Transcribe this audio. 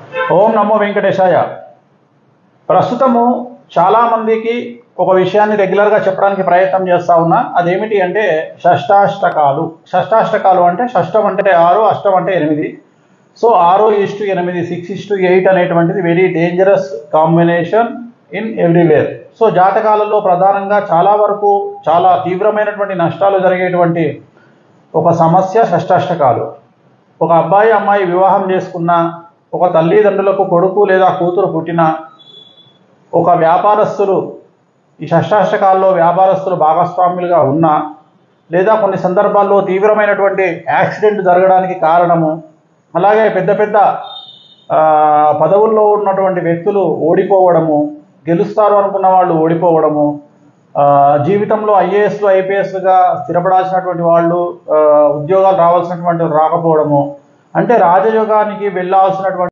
ఓం నమో వెంకటేశాయ ప్రస్తుతము చాలామందికి ఒక విషయాన్ని రెగ్యులర్గా చెప్పడానికి ప్రయత్నం చేస్తా ఉన్నా అదేమిటి అంటే షష్టాష్టకాలు షష్టాష్టకాలు అంటే షష్టం అంటే ఆరు అష్టం అంటే ఎనిమిది సో ఆరు ఇస్టు ఎనిమిది సిక్స్ ఇస్టు ఎయిట్ అనేటువంటిది very dangerous combination in everywhere so జాతకాలలో ప్రధానంగా చాలా వరకు చాలా తీవ్రమైనటువంటి నష్టాలు జరిగేటువంటి ఒక సమస్య షష్టాష్టకాలు ఒక అబ్బాయి అమ్మాయి వివాహం చేసుకున్న ఒక తల్లిదండ్రులకు కొడుకు లేదా కూతురు పుట్టిన ఒక వ్యాపారస్తులు ఈ షష్టాష్టకాల్లో వ్యాపారస్తులు భాగస్వాములుగా ఉన్నా లేదా కొన్ని సందర్భాల్లో తీవ్రమైనటువంటి యాక్సిడెంట్ జరగడానికి కారణము అలాగే పెద్ద పెద్ద ఆ, పదవుల్లో ఉన్నటువంటి వ్యక్తులు ఓడిపోవడము గెలుస్తారు అనుకున్న వాళ్ళు ఓడిపోవడము ఆ, జీవితంలో ఐఏఎస్లు ఐపీఎస్లుగా స్థిరపడాల్సినటువంటి వాళ్ళు ఆ, ఉద్యోగాలు రావాల్సినటువంటి వాళ్ళు రాకపోవడము అంటే రాజయోగానికి వెళ్ళాల్సినటువంటి